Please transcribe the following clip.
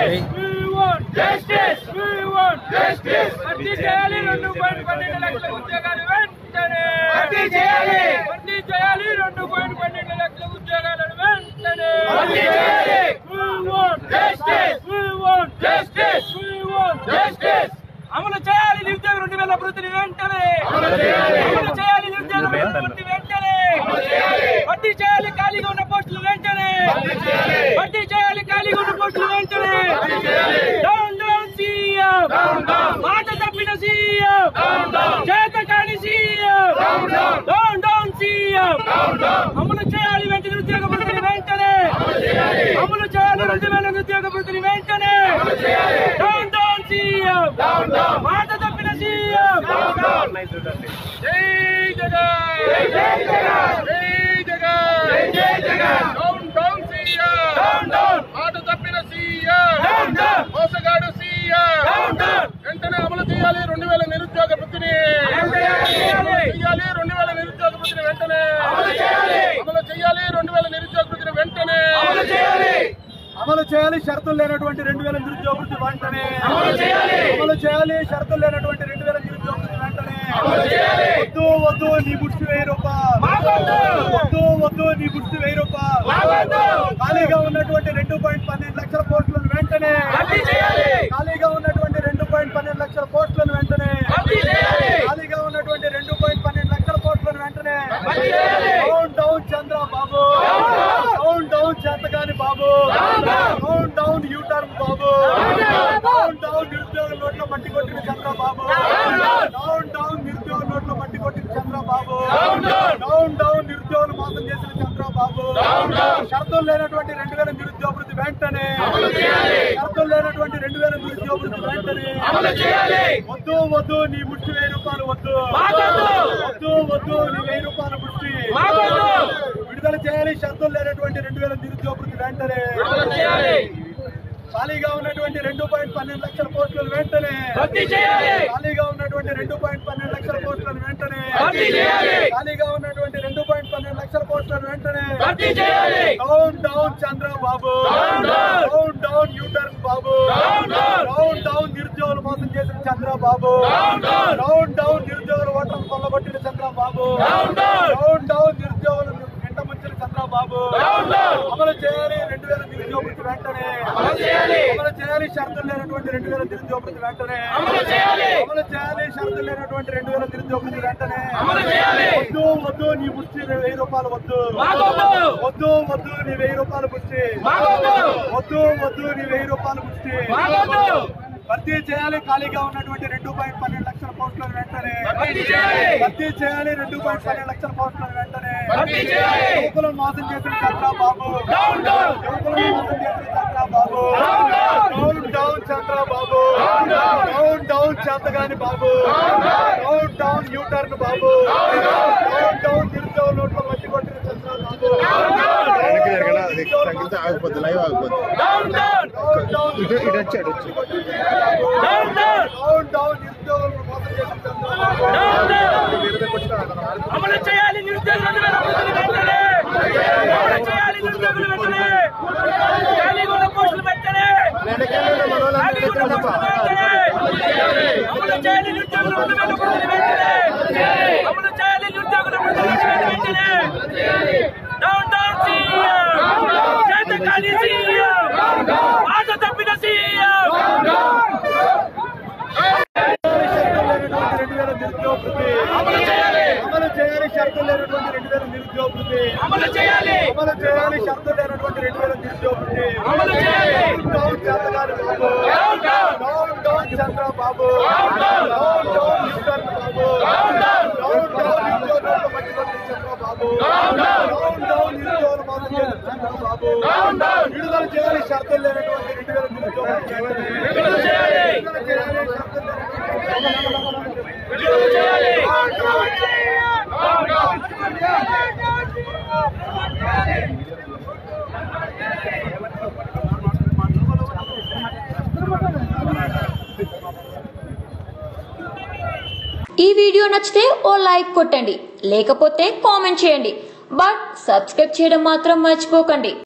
We want justice. We want justice. భర్తీ చేయాలి రెండు పాయింట్ పన్నెండు లక్షల ఉద్యోగాలు వెంటనే భర్తీ చేయాలి భర్తీ చేయాలి రెండు పాయింట్ పన్నెండు లక్షల ఉద్యోగాలను వెంటనే భర్తీ చేయాలి We want justice. We want justice. We want justice. అమలు చేయాలి నిరుద్యోగ రెండు వేల అభివృద్ధిని వెంటనే అమలు చేయాలి నిరుద్యోగ అభివృద్ధి వెంటనే భర్తీ చేయాలి ఖాళీగా ఉన్న పోస్టులు వెంటనే భర్తీ చేయాలి ఖాళీగా ఉన్న పోస్టులు వెంటనే డౌన్ డౌన్ సీఎం మాట తప్పిన సీఎం చేత కాని సీఎం డౌన్ డౌన్ సీఎం అమలు చేయాలి వెంట నిరుద్యోగ వృత్తిని వెంటనే అమలు చేయాలి రెండు వేల నిరుద్యోగ వృత్తిని వెంటనే డౌన్ డౌన్ సీఎం మాట తప్పిన సీఎం జై జగన్ జై జగన్ జై జగన్ జై Jagan down down CM down down మాట తప్పిన సీఎం డౌన్ డౌన్ మోసగాడు సీఎం డౌన్ డౌన్ వెంటనే అమలు చేయాలి రెండు వేల నిరుద్యోగ వృత్తిని చేయాలి రెండు వేల నిరుద్యోగ వృత్తిని వెంటనే అమలు చేయాలి రెండు వేల నిరుద్యోగ వృత్తిని వెంటనే అమలు చేయాలి షరతులు లేనటువంటి రెండు వేల నిరుద్యోగ వృత్తి వెంటనే అమలు చేయాలి షరతులు లేనటువంటి రెండు వేల నిరుద్యోగ వృత్తి వెంటనే వద్దు వద్దు నీ బుడ్సి వెయ్యి రూపాయలు వద్దు వద్దు నీ బుడ్సి వెయ్యి రూపాయలు ఖాళీగా ఉన్నటువంటి రెండు పాయింట్ పన్నెండు లక్షల పోస్టులను వెంటనే ఖాళీగా ఉన్నటువంటి రెండు పాయింట్ పన్నెండు లక్షల పోస్టులను వెంటనే ఖాళీగా ఉన్నటువంటి రెండు పాయింట్ పన్నెండు లక్షల పోస్టులను వెంటనే down down Chandrababu down down చేతగాని Babu down down U turn Babu down down నిరుద్యోగ నోట్లో మట్టి కొట్టిన చంద్రబాబు డౌన్ డౌన్ నిరుద్యోగ నోట్లో మట్టి కొట్టిన చంద్రబాబు డౌన్ డౌన్ నిరుద్యోగులు మోసం చేసిన చంద్రబాబు షరతులు లేనటువంటి రెండు వేల నిరుద్యోగ వృత్తి వెంటనే షరతులు లేనటువంటి రెండు వేల నిరుద్యోగ వృత్తి వెంటనే వద్దు వద్దు నీ ముష్టి వెయ్యి రూపాయలు వద్దు వద్దు వద్దు నీ వెయ్యి రూపాయల ముష్టి విడుదల చేయాలి షరతులు లేనటువంటి రెండు వేల నిరుద్యోగ వృత్తి వెంటనే ఖాళీగా ఉన్నటువంటి రెండు పాయింట్ పన్నెండు లక్షల పోస్టులను వెంటనే ఖాళీగా ఉన్నటువంటి రెండు పాయింట్ పన్నెండు లక్షల పోస్టులను వెంటనే ఖాళీగా ఉన్నటువంటి రెండు పాయింట్ పన్నెండు లక్షల పోస్టులను వెంటనే down down Chandrababu down down U turn Babu down down నిరుద్యోగులు మోసం చేసిన చంద్రబాబు డౌన్ డౌన్ నిరుద్యోగులు ఓట్లను కొల్లగొట్టిన చంద్రబాబు డౌన్ డౌన్ నిరుద్యోగులు వెంట ముంచిన చంద్రబాబు అమలు చేయాలి రెండు వేల నిరుద్యోగ వృత్తి వెంటనే అమలు చేయాలి షరతులు లేనటువంటి రెండు వేల నిరుద్యోగ వృత్తి వెంటనే అమలు చేయాలి షరతులు లేనటువంటి రెండు వేల నిరుద్యోగ వృత్తి వెంటనే వద్దు వద్దు నీ పుష్టి వెయ్యి రూపాయలు వద్దు వద్దు వద్దు నీ వెయ్యి రూపాయలు పుష్టి వద్దు వద్దు నీ వెయ్యి రూపాయలు పుష్టి భర్తీ చేయాలి ఖాళీగా ఉన్నటువంటి రెండు పాయింట్ పన్నెండు లక్షల పోస్టులను వెంటనే భర్తీ చేయాలి రెండు పాయింట్ పన్నెండు లక్షల పోస్టులను వెంటనే యువకులను మోసం చేసిన చంద్రబాబు యువకులను మోసం చేసిన Chandrababu down down Chandrababu down down చేతగాని Babu down down U turn Babu down down నిరుద్యోగ నోట్ల మట్టి కొట్టిన చంద్రబాబు వెనక్కి జరగాల అది తగ్గితే ఆగిపోద్ది లైవ్ ఆగిపోద్ది డౌన్ డౌన్ ఇటు ఇటు వచ్చాడు వచ్చి డౌన్ డౌన్ నిరుద్యోగులను మోసం చేసిన చంద్రబాబు అమలు చేయాలి నిరుద్యోగ రెండు వేల అభివృద్ధిని వెంటనే అమలు చేయాలి నిరుద్యోగులు వెంటనే ఖాళీగా ఉన్న పోస్టులు వెంటనే ఖాళీగా ఉన్న పోస్టులు వెంటనే అమలు చేయాలి నిరుద్యోగులు రెండు వేల అభివృద్ధిని వెంటనే అమలు చేయాలి నిరుద్యోగుల అభివృద్ధిని వెంటనే డౌన్ డౌన్ సీఎం చేత కాని సీఎం ఆట తప్పిన సీఎం షరతులు లేనటువంటి రెండు వేల నిరుద్యోగ వృత్తి. అమలు చేయాలి అమలు చేయాలి షరతులు లేనటువంటి రెండు వేల నిరుద్యోగ వృత్తి. అమలు చేయాలి డౌన్ చేతగాని Babu down down down down Chandrababu down down U turn Babu down down నిరుద్యోగులకు మట్టి కొట్టిన చంద్రబాబు డౌన్ డౌన్ నిరుద్యోగులు మోసం చేసిన చంద్రబాబు విడుదల చేయాలి షరతులు లేనటువంటి రెండు వేల నిరుద్యోగ వృత్తి. విడుదల చేయాలి విడుదల చేయాలి షరతులు లేనటువంటి విడుదల చేయాలి ఈ వీడియో నచ్చితే ఓ లైక్ కొట్టండి లేకపోతే కామెంట్ చేయండి బట్ సబ్స్క్రైబ్ చేయడం మాత్రం మర్చిపోకండి